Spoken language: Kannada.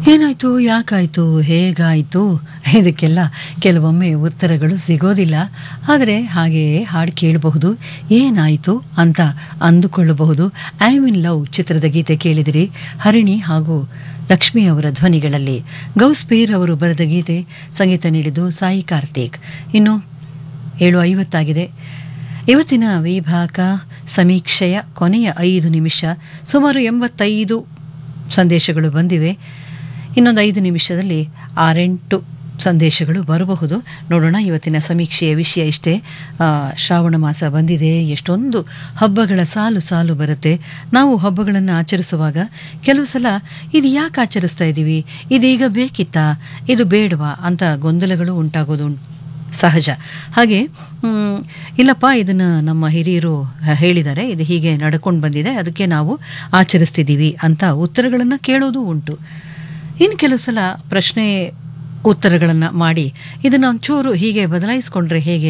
ಏನಾಯ್ತು ಯಾಕಾಯ್ತು ಹೇಗಾಯ್ತು ಇದಕ್ಕೆಲ್ಲ ಕೆಲವೊಮ್ಮೆ ಉತ್ತರಗಳು ಸಿಗೋದಿಲ್ಲ ಆದರೆ ಹಾಗೆಯೇ ಹಾಡು ಕೇಳಬಹುದು ಏನಾಯಿತು ಅಂತ ಅಂದುಕೊಳ್ಳಬಹುದು ಐ ಇನ್ ಲವ್ ಚಿತ್ರದ ಗೀತೆ ಕೇಳಿದಿರಿ ಹರಿಣಿ ಹಾಗೂ ಲಕ್ಷ್ಮಿ ಅವರ ಧ್ವನಿಗಳಲ್ಲಿ ಗೌಸ್ಪೀರ್ ಅವರು ಬರೆದ ಗೀತೆ ಸಂಗೀತ ನೀಡಿದ್ದು ಸಾಯಿ ಕಾರ್ತಿಕ್ ಇನ್ನು ಏಳು ಐವತ್ತಾಗಿದೆ ಇವತ್ತಿನ ವಿಭಾಗ ಸಮೀಕ್ಷೆಯ ಕೊನೆಯ ಐದು ನಿಮಿಷ ಸುಮಾರು ಎಂಬತ್ತೈದು ಸಂದೇಶಗಳು ಬಂದಿವೆ ಇನ್ನೊಂದು ಐದು ನಿಮಿಷದಲ್ಲಿ ಆರೆಂಟು ಸಂದೇಶಗಳು ಬರಬಹುದು ನೋಡೋಣ ಇವತ್ತಿನ ಸಮೀಕ್ಷೆಯ ವಿಷಯ ಇಷ್ಟೇ ಆ, ಶ್ರಾವಣ ಮಾಸ ಬಂದಿದೆ ಎಷ್ಟೊಂದು ಹಬ್ಬಗಳ ಸಾಲು ಸಾಲು ಬರುತ್ತೆ ನಾವು ಹಬ್ಬಗಳನ್ನು ಆಚರಿಸುವಾಗ ಕೆಲವು ಸಲ ಇದು ಯಾಕೆ ಆಚರಿಸ್ತಾ ಇದ್ದೀವಿ ಇದೀಗ ಬೇಕಿತ್ತಾ ಇದು ಬೇಡವಾ ಅಂತ ಗೊಂದಲಗಳು ಉಂಟಾಗೋದು ಉಂಟು ಸಹಜ ಹಾಗೆ ಮ್, ಇಲ್ಲಪ್ಪ ಇದನ್ನು ನಮ್ಮ ಹಿರಿಯರು ಹೇಳಿದ್ದಾರೆ ಇದು ಹೀಗೆ ನಡ್ಕೊಂಡು ಬಂದಿದೆ ಅದಕ್ಕೆ ನಾವು ಆಚರಿಸ್ತಿದ್ದೀವಿ ಅಂತ ಉತ್ತರಗಳನ್ನು ಕೇಳೋದು ಉಂಟು ಇನ್ನು ಕೆಲವು ಸಲ ಪ್ರಶ್ನೆ ಉತ್ತರಗಳನ್ನು ಮಾಡಿ ಇದನ್ನು ಒಂಚೂರು ಹೀಗೆ ಬದಲಾಯಿಸ್ಕೊಂಡ್ರೆ ಹೇಗೆ